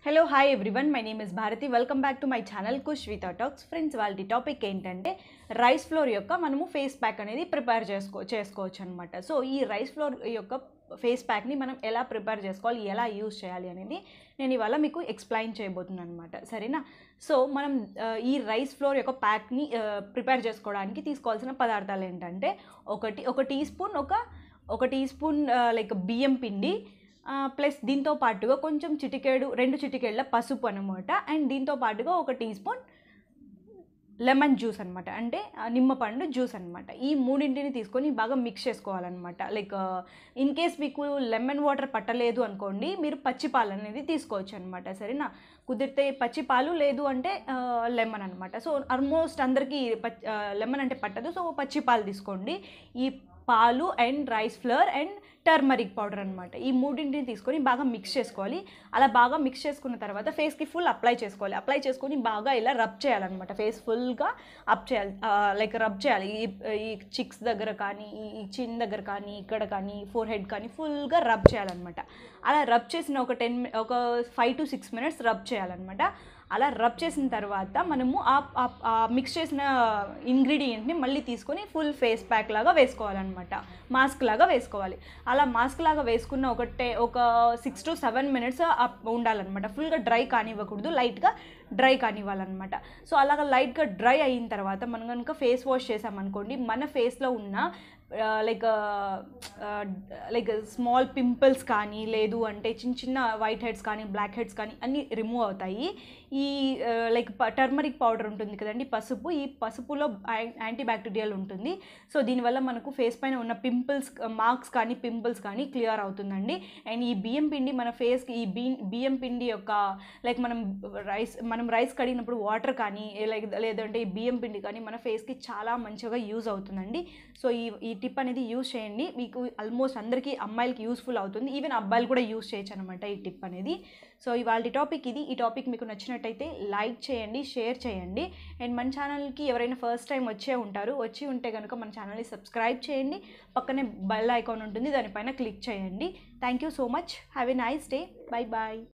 hello hi everyone my name is Bharathi welcome back to my channel Kush with talks friends వాళ్ళ topic ఏంటంటే rice flour యొక్క మనము face pack అనేది prepare చేసుకో చేసుకోవచ్చు అనమాట సో ఈ రైస్ ఫ్లోర్ యొక్క ఫేస్ ప్యాక్ని మనం ఎలా ప్రిపేర్ చేసుకోవాలి ఎలా యూజ్ చేయాలి అనేది నేను ఇవాళ మీకు ఎక్స్ప్లెయిన్ చేయబోతున్నాను అనమాట సరేనా సో మనం ఆ, ఈ రైస్ ఫ్లోర్ యొక్క ప్యాక్ని ప్రిపేర్ చేసుకోవడానికి తీసుకోవాల్సిన పదార్థాలు ఏంటంటే ఒకటి ఒక టీ స్పూన్ ఒక ఒక టీ స్పూన్ లైక్ బియ్యం పిండి ప్లస్ దీంతో పాటుగా కొంచెం చిటికేడు రెండు చిటికేళ్ళ పసుపు అనమాట అండ్ దీంతో పాటుగా ఒక టీ స్పూన్ లెమన్ జ్యూస్ అనమాట అంటే ఆ, నిమ్మపండు జ్యూస్ అనమాట ఈ మూడింటిని తీసుకొని బాగా మిక్స్ చేసుకోవాలన్నమాట లైక్ ఇన్ కేస్ మీకు లెమన్ వాటర్ పట్టలేదు అనుకోండి మీరు పచ్చి పాలు అనేది తీసుకోవచ్చు అనమాట సరేనా కుదిరితే పచ్చి పాలు లేదు అంటే లెమన్ అనమాట సో ఆల్మోస్ట్ అందరికీ లెమన్ అంటే పట్టదు సో పచ్చి పాలు తీసుకోండి ఈ పాలు and rice flour and turmeric powder అనమాట ఈ మూడింటిని తీసుకొని బాగా మిక్స్ చేసుకోవాలి అలా బాగా మిక్స్ చేసుకున్న తర్వాత ఫేస్కి ఫుల్ అప్లై చేసుకోవాలి అప్లై చేసుకొని బాగా ఇలా రబ్ చేయాలన్నమాట ఫేస్ ఫుల్గా అప్ చేయాలి లైక్ రబ్ చేయాలి ఈ ఈ చిక్స్ దగ్గర కానీ ఈ ఈ చిన్ దగ్గర కానీ ఇక్కడ కానీ ఫోర్ హెడ్ కానీ ఫుల్గా రబ్ చేయాలన్నమాట అలా రబ్ చేసిన ఒక టెన్ ఒక five to six minutes rub చేయాలన్నమాట అలా రబ్ చేసిన తర్వాత మనము ఆ మిక్స్ చేసిన ఇంగ్రీడియంట్ని మళ్ళీ తీసుకొని ఫుల్ ఫేస్ ప్యాక్ లాగా వేసుకోవాలన్నమాట మాస్క్ లాగా వేసుకోవాలి అలా మాస్క్ లాగా వేసుకున్న ఒక టే ఒక సిక్స్ టు సెవెన్ మినిట్స్ ఉండాలన్నమాట ఫుల్గా డ్రై కానివ్వకూడదు లైట్గా డ్రై కానివ్వాలన్నమాట సో అలాగా లైట్గా డ్రై అయిన తర్వాత మనం కనుక ఫేస్ వాష్ చేసామనుకోండి మన ఫేస్లో ఉన్న లైక్ లైక్ స్మాల్ పింపుల్స్ కానీ లేదు అంటే చిన్న చిన్న వైట్ హెడ్స్ కానీ బ్లాక్ హెడ్స్ కానీ అన్నీ రిమూవ్ అవుతాయి ఈ లైక్ టర్మరిక్ పౌడర్ ఉంటుంది కదండి పసుపు ఈ పసుపులో యాంటీ బ్యాక్టీరియల్ ఉంటుంది సో దీనివల్ల మనకు ఫేస్ పైన ఉన్న పింపుల్స్ మార్క్స్ కానీ పింపుల్స్ కానీ క్లియర్ అవుతుందండి అండ్ ఈ బియ్యం పిండి మన ఫేస్కి ఈ బీ బియ్యం పిండి యొక్క లైక్ మనం రైస్ మనం రైస్ కడిగినప్పుడు వాటర్ కానీ లైక్ లేదంటే ఈ బియ్యం పిండి కానీ మన ఫేస్కి చాలా మంచిగా యూజ్ అవుతుందండి సో ఈ ఈ టిప్ అనేది యూజ్ చేయండి మీకు ఆల్మోస్ట్ అందరికీ అమ్మాయిలకి యూస్ఫుల్ అవుతుంది ఈవెన్ అబ్బాయిలు కూడా యూజ్ చేయొచ్చు అనమాట ఈ టిప్ అనేది సో ఇవాళ టాపిక్ ఇది ఈ టాపిక్ మీకు నచ్చినట్టయితే లైక్ చేయండి షేర్ చేయండి అండ్ మన ఛానల్కి ఎవరైనా ఫస్ట్ టైం వచ్చే ఉంటారు వచ్చి ఉంటే కనుక మన ఛానల్ని సబ్స్క్రైబ్ చేయండి పక్కనే బెల్ ఐకాన్ ఉంటుంది దానిపైన క్లిక్ చేయండి thank you so much have a nice day bye bye